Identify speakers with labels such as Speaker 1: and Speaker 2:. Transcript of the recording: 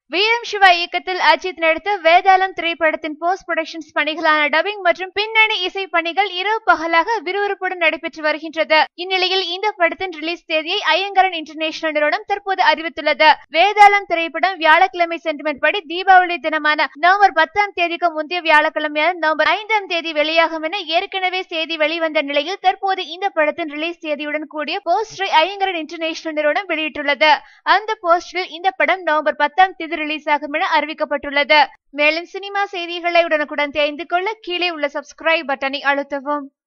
Speaker 1: வீரம் சிவா இயக்கத்தில் அஜித் நடித்த வேதாளம் திரைப்படத்தின் போஸ்ட் ப்ரொடக்ஷன்ஸ் பணிகளான டப்பிங் மற்றும் பின்னணி இசை பணிகள் இரவு பகலாக விறுவிறுப்புடன் நடைபெற்று வருகின்றது இந்நிலையில் இந்த படத்தின் ரிலீஸ் தேதியை ஐயங்கரன் இன்டர்நேஷனல் நிறுவனம் தற்போது அறிவித்துள்ளது வேதாளம் திரைப்படம் வியாழக்கிழமை சென்டிமெண்ட் படி தீபாவளி தினமான நவம்பர் பத்தாம் தேதிக்கு முந்தைய வியாழக்கிழமையான நவம்பர் ஐந்தாம் தேதி வெளியாகும் என ஏற்கனவே செய்தி வெளிவந்த நிலையில் தற்போது இந்த படத்தின் ரிலீஸ் தேதியுடன் கூடிய போஸ்டரை ஐயங்கரன் இன்டர்நேஷனல் நிறுவனம் வெளியிட்டுள்ளது அந்த போஸ்டரில் இந்த படம் நவம்பர் பத்தாம் தேதி ரிலீஸ் ஆகும் என அறிவிக்கப்பட்டுள்ளது மேலும் சினிமா செய்திகளை உடனுக்குடன் தெரிந்து கொள்ள கீழே உள்ள சப்ஸ்கிரைப் பட்டனை அழுத்தவும்